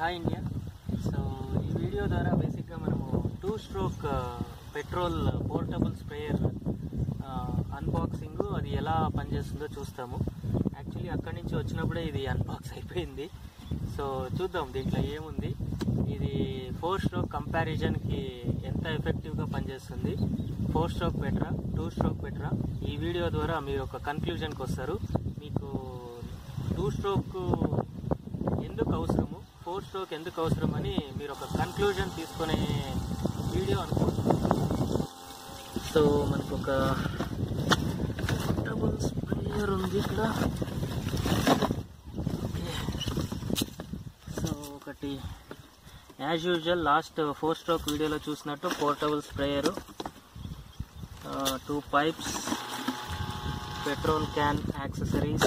hi India so ఈ video ద్వారా బేసిక్గా మనము two stroke petrol portable sprayer unboxing అది ఎలా పనిచేస్తుందో చూస్తాము యాక్చువల్లీ అక్కడి నుంచి వచ్చినప్పుడే ఇది అన్బాక్స్ అయిపోయింది సో చూద్దాం దీంట్లో ఏముంది ఇది ఫోర్ స్ట్రోక్ కంపారిజన్కి ఎంత ఎఫెక్టివ్గా పనిచేస్తుంది ఫోర్ స్ట్రోక్ బెటరా టూ స్ట్రోక్ బెటరా ఈ వీడియో ద్వారా మీరు ఒక కన్క్లూజన్కి వస్తారు మీకు టూ స్ట్రోక్ ఎందుకు అవసరము ఫోర్ స్ట్రోక్ ఎందుకు అవసరం అని మీరు ఒక కన్క్లూజన్ తీసుకునే వీడియో అనుకోవచ్చు సో మనకు ఒక డబుల్ స్ప్రేయర్ ఉంది ఇక్కడ ఓకే సో ఒకటి as usual last four stroke వీడియోలో చూసినట్టు portable sprayer two pipes petrol can accessories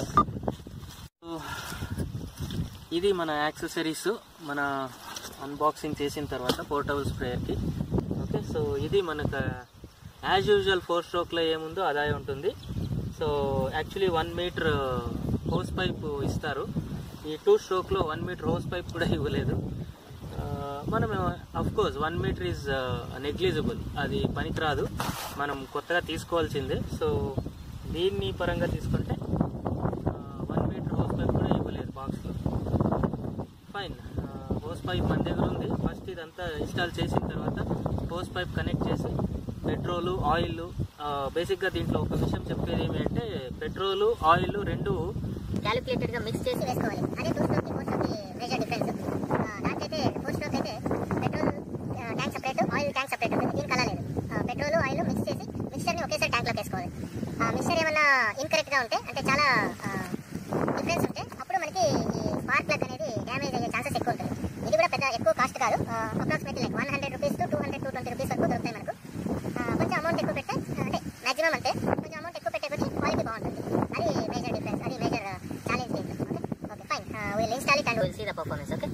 ఇది మన యాక్సెసరీస్ మన అన్బాక్సింగ్ చేసిన తర్వాత పోర్టబుల్ స్ప్రేయర్కి ఓకే సో ఇది మనకు యాజ్ యూజువల్ ఫోర్ స్ట్రోక్లో ఏముందో అదే ఉంటుంది so actually one meter hose pipe ఇస్తారు ఈ టూ స్ట్రోక్లో వన్ మీటర్ హోస్ పైప్ కూడా ఇవ్వలేదు ఆ, మనం of course one meter is negligible అది పనికిరాదు మనం కొత్తగా తీసుకోవాల్సిందే సో దీన్ని పరంగా తీసుకుంటే వన్ మీటర్ హోస్ పైప్ కూడా ఇవ్వలేదు బాక్స్లో ఫైన్ హోస్ పైప్ మన దగ్గర ఉంది ఫస్ట్ ఇదంతా ఇన్స్టాల్ చేసిన తర్వాత హోస్ పైప్ కనెక్ట్ చేసి పెట్రోలు ఆయిల్ బేసిక్గా దీంట్లో ఒక విషయం చెప్పేది ఏమి అంటే పెట్రోలు ఆయిల్ రెండు క్యాలిక్యులేటెడ్ గా మిక్స్ చేసి వేసుకోవాలి అదే టూ స్ట్రోక్ కి ఫోర్ స్ట్రోక్ కి మేజర్ డిఫరెన్స్ దానికైతే ఫోర్ స్ట్రోక్ అయితే petrol tank separate oil tank separate ఉంటుంది దీనికి అలా లేదు పెట్రోల్ ఆయిల్ మిక్స్ చేసి మిక్స్చర్ ని ఒకేసారి ట్యాంక్ లోకి వేసుకోవాలి ఆ మిక్స్చర్ ఏమన్నా ఇన్కరెక్ట్ గా ఉంటే అంటే చాలా డిఫరెన్స్ ఉంటే అప్పుడు మనకి ఈ స్పార్క్ ప్లగ్ అనేది డ్యామేజ్ అయ్యే ఛాన్సెస్ ఎక్కువ ఉంటుంది ఇది కూడా పెద్ద ఎక్కువ కాస్ట్ కాదు approximately like one hundred rupees to two hundred two twenty rupees వరకు దొరుకుతాయి మనకు ఆ, కొంచెం అమౌంట్ ఎక్కువ పెడితే అంటే మాక్సిమం అంతే కొంచెం అమౌంట్ ఎక్కువ పెట్టే కొద్దీ క్వాలిటీ బాగుంటుంది అది మేజర్ డిఫరెన్స్ అది మేజర్ ఛాలెంజ్ దీంట్లో okay okay fine will install it and will see the performance okay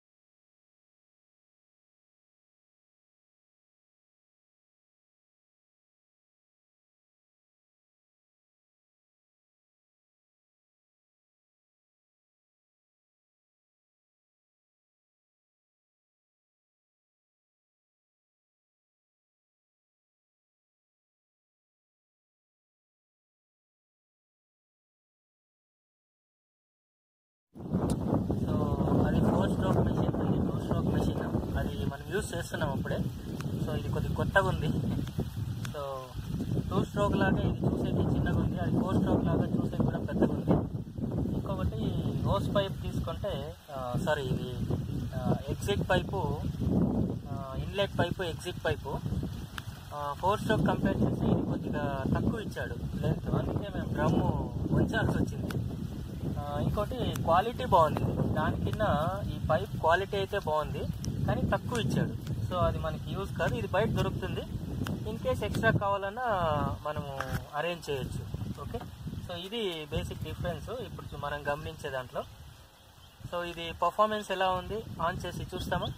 so అది ఫోర్ స్ట్రోక్ మెషిన్ ఇది టూ స్ట్రోక్ మెషిన్ అది మనం యూజ్ చేస్తున్నాం అప్పుడే సో ఇది కొద్ది కొత్తగా ఉంది సో టూ స్ట్రోక్ లాగా ఇది చూసేకి చిన్నగా ఉంది అది ఫోర్ స్ట్రోక్ లాగా చూసేకి కూడా పెద్దగా ఉంది ఇంకొకటి హోస్ పైప్ తీసుకుంటే సారీ ఇది exit pipe inlet pipe exit pipe four stroke compare చేసి ఇది కొద్దిగా తక్కువ ఇచ్చాడు లెంత్ అందుకే మేము డ్రమ్ము ఉంచాల్సి వచ్చింది ఆ, ఇంకోటి క్వాలిటీ బాగుంది దాని కింద ఈ పైప్ క్వాలిటీ అయితే బాగుంది కానీ తక్కువ ఇచ్చాడు సో అది మనకి యూజ్ కాదు ఇది బయట దొరుకుతుంది ఇన్ కేస్ ఎక్స్ట్రా కావాలన్నా మనము అరేంజ్ చేయొచ్చు ఓకే సో ఇది బేసిక్ డిఫరెన్స్ ఇప్పుడు చూ- మనం గమనించే దాంట్లో సో ఇది పర్ఫార్మెన్స్ ఎలా ఉంది ఆన్ చేసి చూస్తామా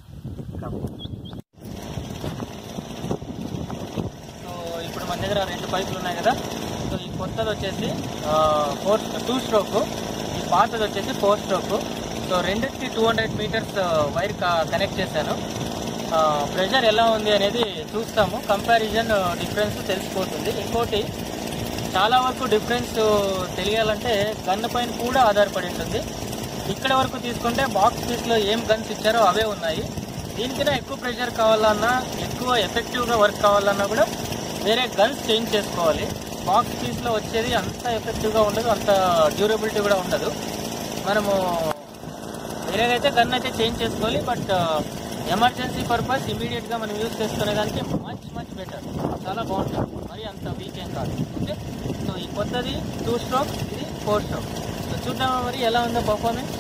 సో ఇప్పుడు మన దగ్గర రెండు పైపులు ఉన్నాయి కదా సో ఈ కొత్తది వచ్చేసి ఫోర్ టూ స్ట్రోక్ ఈ పాతది వచ్చేసి ఫోర్ స్ట్రోక్ సో రెండింటికి two hundred meters wire connect చేశాను ప్రెషర్ ఎలా ఉంది అనేది చూస్తాము కంపారిజన్ డిఫరెన్స్ తెలిసిపోతుంది ఇంకోటి చాలా వరకు డిఫరెన్స్ తెలియాలంటే గన్ పైన కూడా ఆధారపడి ఉంటుంది ఇక్కడ వరకు తీసుకుంటే బాక్స్ పీస్లో ఏం గన్స్ ఇచ్చారో అవే ఉన్నాయి దీనికైనా ఎక్కువ ప్రెషర్ కావాలన్నా ఎక్కువ ఎఫెక్టివ్గా వర్క్ కావాలన్నా కూడా వేరే గన్స్ చేంజ్ చేసుకోవాలి బాక్స్ పీస్లో వచ్చేది అంత ఎఫెక్టివ్గా ఉండదు అంత డ్యూరబిలిటీ కూడా ఉండదు మనము వేరేదైతే గన్ అయితే చేంజ్ చేసుకోవాలి బట్ ఎమర్జెన్సీ పర్పస్ ఇమీడియట్గా మనం యూజ్ చేసుకునే దానికి మచ్ మచ్ బెటర్ చాలా బాగుంటుంది మరి అంత వీక్ ఏం కాదు ఓకే సో ఈ కొత్తది టూ స్ట్రోక్ ఇది ఫోర్ స్ట్రోక్ సో చూద్దామా మరి ఎలా ఉందో పర్ఫార్మెన్స్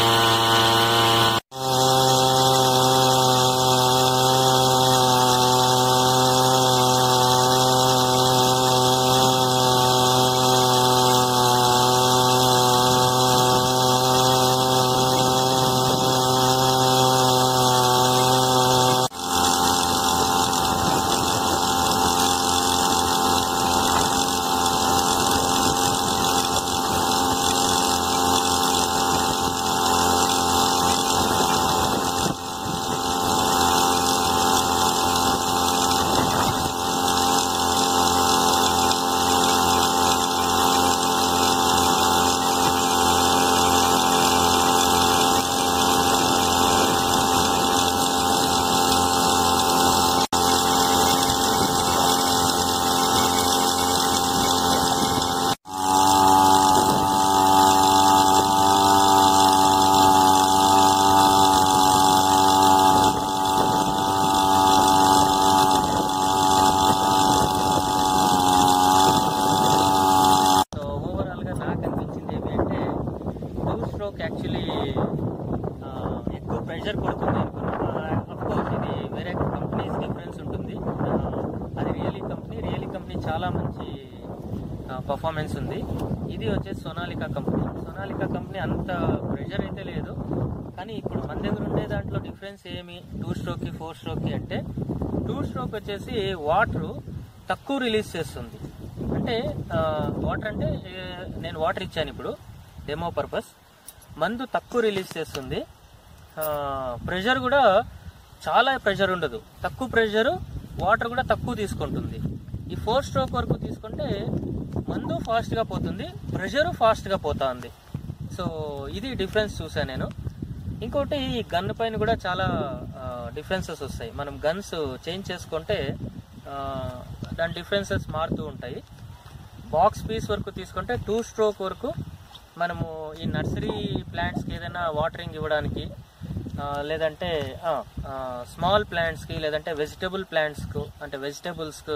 Ah పర్ఫార్మెన్స్ ఉంది ఇది వచ్చేసి సోనాలికా కంపెనీ సోనాలికా కంపెనీ అంత ప్రెషర్ అయితే లేదు కానీ ఇప్పుడు మన దగ్గర ఉండే దాంట్లో డిఫరెన్స్ ఏమి టూ స్ట్రోక్కి ఫోర్ స్ట్రోక్కి అంటే టూ స్ట్రోక్ వచ్చేసి వాటర్ తక్కువ రిలీజ్ చేస్తుంది అంటే వాటర్ అంటే ఏ, నేను వాటర్ ఇచ్చాను ఇప్పుడు డెమో పర్పస్ మందు తక్కువ రిలీజ్ చేస్తుంది ప్రెషర్ కూడా చాలా ప్రెషర్ ఉండదు తక్కువ ప్రెషర్ వాటర్ కూడా తక్కువ తీసుకుంటుంది ఈ ఫోర్ స్ట్రోక్ వరకు తీసుకుంటే మందు ఫాస్ట్గా పోతుంది ప్రెషరు ఫాస్ట్గా పోతుంది సో ఇది డిఫరెన్స్ చూసాను నేను ఇంకోటి ఈ గన్ పైన కూడా చాలా డిఫరెన్సెస్ వస్తాయి మనం గన్స్ చేంజ్ చేసుకుంటే ఆ, దాని డిఫరెన్సెస్ మారుతూ ఉంటాయి బాక్స్ పీస్ వరకు తీసుకుంటే టూ స్ట్రోక్ వరకు మనము ఈ నర్సరీ ప్లాంట్స్కి ఏదైనా వాటరింగ్ ఇవ్వడానికి ఆ, లేదంటే స్మాల్ ప్లాంట్స్కి లేదంటే వెజిటబుల్ ప్లాంట్స్కు అంటే వెజిటబుల్స్కు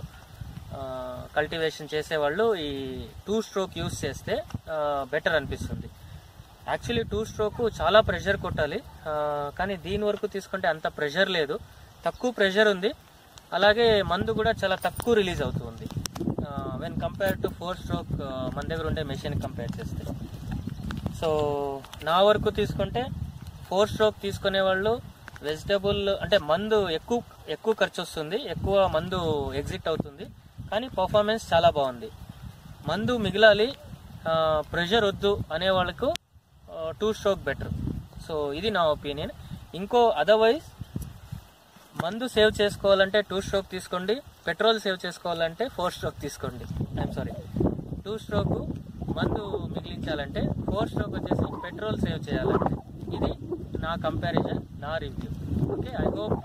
కల్టివేషన్ చేసేవాళ్ళు ఈ టూ స్ట్రోక్ యూస్ చేస్తే బెటర్ అనిపిస్తుంది యాక్చువల్లీ టూ స్ట్రోక్ చాలా ప్రెషర్ కొట్టాలి ఆ, కానీ దీని వరకు తీసుకుంటే అంత ప్రెషర్ లేదు తక్కువ ప్రెషర్ ఉంది అలాగే మందు కూడా చాలా తక్కువ రిలీజ్ అవుతుంది when compare to four stroke మన దగ్గర ఉండే మెషిన్ కంపేర్ చేస్తే సో నా వరకు తీసుకుంటే ఫోర్ స్ట్రోక్ తీసుకునే వాళ్ళు వెజిటబుల్ అంటే మందు ఎక్కువ ఎక్కువ ఖర్చు వస్తుంది ఎక్కువ మందు ఎగ్జిట్ అవుతుంది కానీ పర్ఫార్మెన్స్ చాలా బాగుంది మందు మిగిలాలి ప్రెషర్ వద్దు అనే వాళ్ళకు టూ స్ట్రోక్ బెటర్ సో ఇది నా ఒపీనియన్ ఇంకో అదర్వైజ్ మందు సేవ్ చేసుకోవాలంటే టూ స్ట్రోక్ తీసుకోండి పెట్రోల్ సేవ్ చేసుకోవాలంటే ఫోర్ స్ట్రోక్ తీసుకోండి ఐఎమ్ సారీ టూ స్ట్రోక్ మందు మిగిలించాలంటే ఫోర్ స్ట్రోక్ వచ్చేసి పెట్రోల్ సేవ్ చేయాలంటే ఇది నా కంపారిజన్ నా రివ్యూ ఓకే ఐ హోప్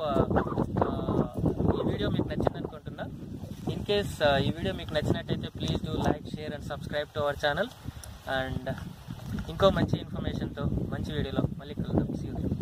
ఈ వీడియో మీకు నచ్చింది అనుకుంటున్నా ఇన్ కేస్ ఈ వీడియో మీకు నచ్చినట్టయితే please do like share and subscribe to our channel and ఇంకో మంచి ఇన్ఫర్మేషన్తో మంచి వీడియోలో మళ్ళీ కలుద్దాం సీ యూ